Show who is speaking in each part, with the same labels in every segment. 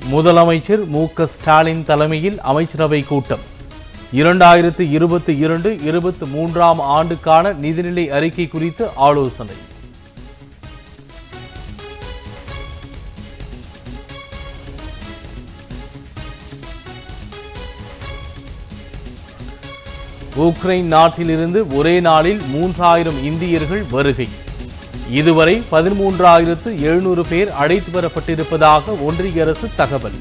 Speaker 1: முதலமைச்சர் மு க ஸ்டாலின் தலைமையில் அமைச்சரவை கூட்டம் இரண்டாயிரத்து இருபத்தி இரண்டு இருபத்தி மூன்றாம் ஆண்டுக்கான நிதிநிலை அறிக்கை குறித்து ஆலோசனை உக்ரைன் நாட்டிலிருந்து ஒரே நாளில் மூன்றாயிரம் இந்தியர்கள் வருகை இதுவரை பதிமூன்றாயிரத்து எழுநூறு பேர் அழைத்து வரப்பட்டிருப்பதாக ஒன்றிய அரசு தகவல்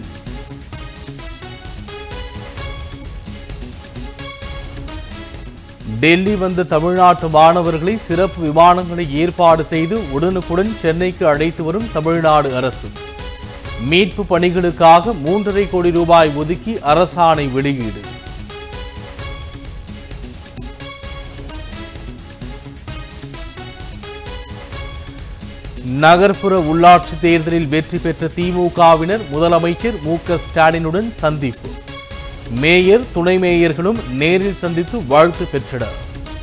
Speaker 1: டெல்லி வந்த தமிழ்நாட்டு மாணவர்களை சிறப்பு விமானங்களை ஏற்பாடு செய்து உடனுக்குடன் சென்னைக்கு அழைத்து வரும் தமிழ்நாடு அரசு மீட்பு பணிகளுக்காக மூன்றரை கோடி ரூபாய் ஒதுக்கி அரசாணை வெளியீடு நகர்ப்புற உள்ளாட்சி தேர்தலில் வெற்றி பெற்ற திமுகவினர் முதலமைச்சர் மு க ஸ்டாலினுடன் சந்திப்பு மேயர் துணை மேயர்களும் நேரில் சந்தித்து வாழ்த்து பெற்றனர்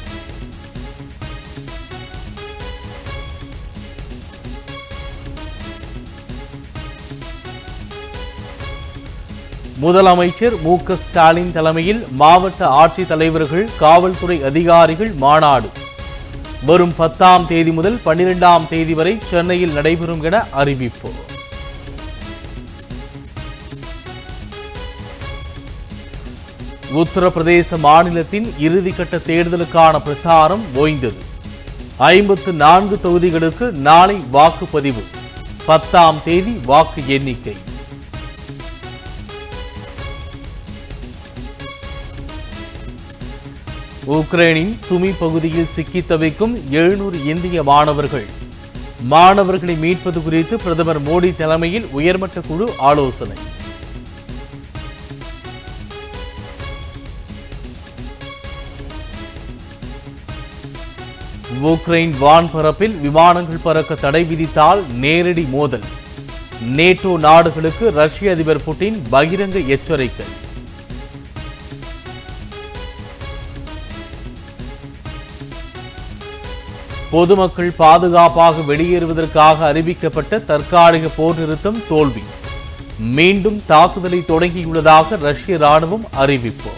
Speaker 1: முதலமைச்சர் மு க ஸ்டாலின் தலைமையில் மாவட்ட ஆட்சித் தலைவர்கள் காவல்துறை அதிகாரிகள் மாநாடு வரும் பத்தாம் தேதி முதல் பன்னிரெண்டாம் தேதி வரை சென்னையில் நடைபெறும் என அறிவிப்பு உத்தரப்பிரதேச மாநிலத்தின் இறுதிக்கட்ட தேர்தலுக்கான பிரச்சாரம் ஓய்ந்தது ஐம்பத்து நான்கு தொகுதிகளுக்கு நாளை வாக்குப்பதிவு பத்தாம் தேதி வாக்கு எண்ணிக்கை உக்ரைனின் சுமி பகுதியில் சிக்கித் தவிக்கும் எழுநூறு இந்திய மாணவர்கள் மாணவர்களை மீட்பது குறித்து பிரதமர் மோடி தலைமையில் உயர்மட்ட குழு ஆலோசனை உக்ரைன் வான்பரப்பில் விமானங்கள் பறக்க தடை விதித்தால் நேரடி மோதல் நேட்டோ நாடுகளுக்கு ரஷ்ய அதிபர் புட்டின் பகிரங்க எச்சரிக்கை பொதுமக்கள் பாதுகாப்பாக வெளியேறுவதற்காக அறிவிக்கப்பட்ட தற்காலிக போர் நிறுத்தம் தோல்வி மீண்டும் தாக்குதலை தொடங்கியுள்ளதாக ரஷ்ய ராணுவம் அறிவிப்பு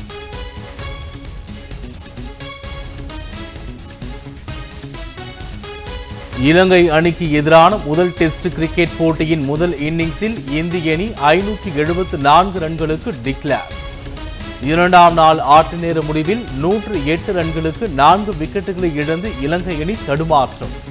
Speaker 1: இலங்கை அணிக்கு எதிரான முதல் டெஸ்ட் கிரிக்கெட் போட்டியின் முதல் இன்னிங்ஸில் இந்திய அணி ஐநூற்றி எழுபத்து நான்கு ரன்களுக்கு டிக்ளேர் இரண்டாம் நாள் ஆட்ட நேர முடிவில் நூற்று எட்டு ரன்களுக்கு நான்கு விக்கெட்டுகளை இழந்து இலங்கை அணி தடுமாற்றம்